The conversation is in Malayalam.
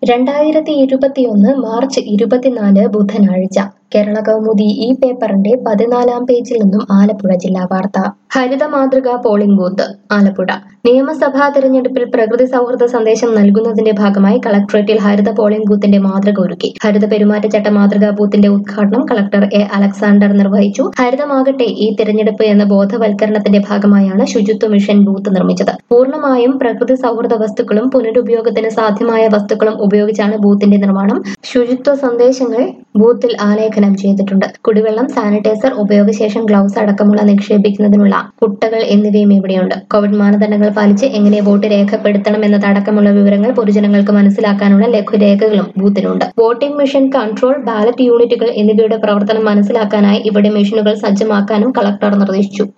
രണ്ടായിരത്തി ഇരുപത്തിയൊന്ന് മാർച്ച് ഇരുപത്തിനാല് ബുധനാഴ്ച കേരള കൗമുദി ഈ പേപ്പറിന്റെ പതിനാലാം പേജിൽ നിന്നും ആലപ്പുഴ ജില്ലാ വാർത്ത ഹരിത മാതൃക പോളിംഗ് ബൂത്ത് ആലപ്പുഴ നിയമസഭാ തെരഞ്ഞെടുപ്പിൽ പ്രകൃതി സൗഹൃദ സന്ദേശം നൽകുന്നതിന്റെ ഭാഗമായി കളക്ടറേറ്റിൽ ഹരിത പോളിംഗ് ബൂത്തിന്റെ മാതൃക ഒരുക്കി ഹരിത പെരുമാറ്റച്ചട്ട മാതൃകാ ബൂത്തിന്റെ ഉദ്ഘാടനം കളക്ടർ എ അലക്സാണ്ടർ നിർവഹിച്ചു ഹരിതമാകട്ടെ ഈ തെരഞ്ഞെടുപ്പ് എന്ന ബോധവൽക്കരണത്തിന്റെ ഭാഗമായാണ് ശുചിത്വ മിഷൻ ബൂത്ത് നിർമ്മിച്ചത് പൂർണ്ണമായും പ്രകൃതി സൗഹൃദ വസ്തുക്കളും പുനരുപയോഗത്തിന് സാധ്യമായ വസ്തുക്കളും ഉപയോഗിച്ചാണ് ബൂത്തിന്റെ നിർമ്മാണം ശുചിത്വ സന്ദേശങ്ങൾ ബൂത്തിൽ ആലേഖനം ചെയ്തിട്ടുണ്ട് കുടിവെള്ളം സാനിറ്റൈസർ ഉപയോഗശേഷം ഗ്ലൗസ് അടക്കമുള്ള നിക്ഷേപിക്കുന്നതിനുള്ള കുട്ടകൾ എന്നിവയും ഇവിടെയുണ്ട് കോവിഡ് മാനദണ്ഡങ്ങൾ പാലിച്ച് എങ്ങനെ വോട്ട് രേഖപ്പെടുത്തണം എന്നതടക്കമുള്ള വിവരങ്ങൾ പൊതുജനങ്ങൾക്ക് മനസ്സിലാക്കാനുള്ള ലഘുരേഖകളും ബൂത്തിലുണ്ട് വോട്ടിംഗ് മെഷീൻ കൺട്രോൾ ബാലറ്റ് യൂണിറ്റുകൾ എന്നിവയുടെ പ്രവർത്തനം മനസ്സിലാക്കാനായി ഇവിടെ മെഷീനുകൾ സജ്ജമാക്കാനും കളക്ടർ നിർദ്ദേശിച്ചു